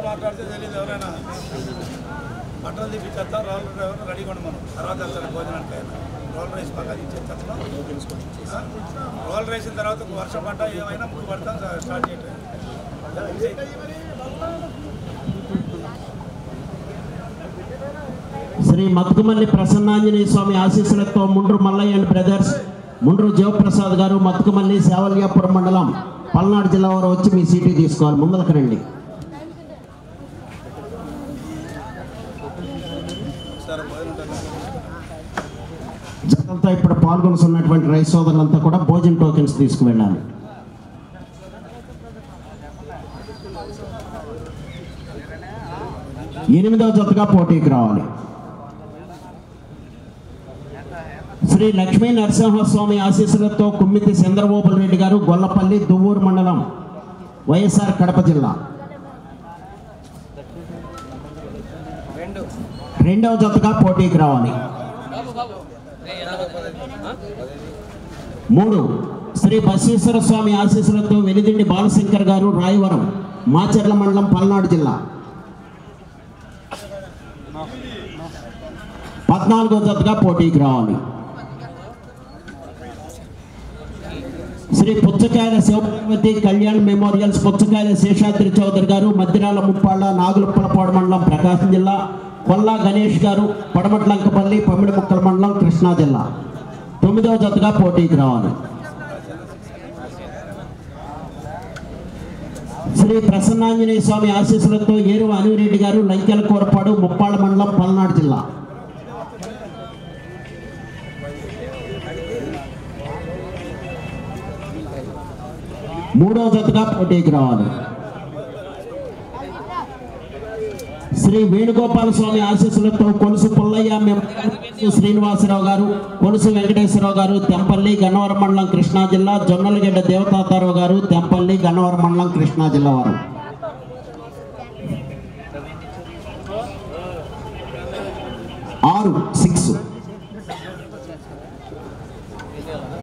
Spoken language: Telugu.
మాట్లాడితే తెలియదు ఎవరైనా బట్టలు తీపిచ్చేస్తా రోలర్ డ్రైవర్ రెడీగా ఉండి మనం తర్వాత వెళ్తాడు భోజనానికి అయినా రోలర్ రైస్ పక్క ఇచ్చేస్తాం రోలర్ వేసిన తర్వాత ఒక వర్షం పడ్డా ఏమైనా ముందు పడతాం స్టార్ట్ చేయటం శ్రీ మత్తుమల్లి ప్రసన్నాంజనేయ స్వామి ఆశీస్సులతో ముండ్రు మల్లయ్య అండ్ బ్రదర్స్ ముండ్రు జయప్రసాద్ గారు మత్తుకుమల్లి సేవల్యాపురం మండలం పల్నాడు జిల్లా వారు వచ్చి మీ సీటీ తీసుకోవాలి ముందరకు రండి సరే భోజనం టైం జతలతో ఇప్పుడు పాల్గొనుతున్నటువంటి రైతు సోదరులంతా కూడా భోజన టోకెన్స్ తీసుకువెళ్ళాలి ఎనిమిదవ జతగా పోటీకి రావాలి శ్రీ లక్ష్మీ నరసింహస్వామి ఆశీస్సులతో కుమ్మితి చంద్రబాబు రెడ్డి గారు గొల్లపల్లి దువ్వూరు మండలం వైఎస్ఆర్ కడప జిల్లా రెండవ జతగా పోటీకి రావాలి మూడు శ్రీ బసవేశ్వర స్వామి ఆశీస్సులతో వెలిదిండి బాలశంకర్ గారు రాయవరం మాచర్ల మండలం పల్నాడు జిల్లా పద్నాలుగో జతగా పోటీకి రావాలి శ్రీ పుచ్చకాయల శివపార్వతి కళ్యాణ్ మెమోరియల్స్ పుచ్చకాయల శేషాద్రి చౌదరి గారు మద్దిరాల ముప్పాళ్ళ నాగులుప్పలపాడు మండలం ప్రకాశం జిల్లా కొల్లా గణేష్ గారు పడమట్లంకపల్లి పమ్మిడి ముక్కల మండలం కృష్ణా జిల్లా తొమ్మిదవ జతగా పోటీకి రావాలి శ్రీ ప్రసన్నాంజనేయ స్వామి ఆశీస్సులతో ఏరువ అనివిరెడ్డి గారు లంకెల కోరపాడు ముప్పాళ్ళ మండలం పల్నాడు జిల్లా మూడవ జతగా పోటీకి రావాలి శ్రీ వేణుగోపాల స్వామి ఆశీస్సులతో కొలుసు పుల్లయ్య మెమోరియల్ శ్రీనివాసరావు గారు కొలుసు వెంకటేశ్వరరావు గారు తెంపల్లి గన్నవరం మండలం కృష్ణా జిల్లా జొన్నలగడ్డ దేవతాతారావు గారు తెంపల్లి గన్నవరం మండలం కృష్ణా జిల్లా వారు ఆరు సిక్స్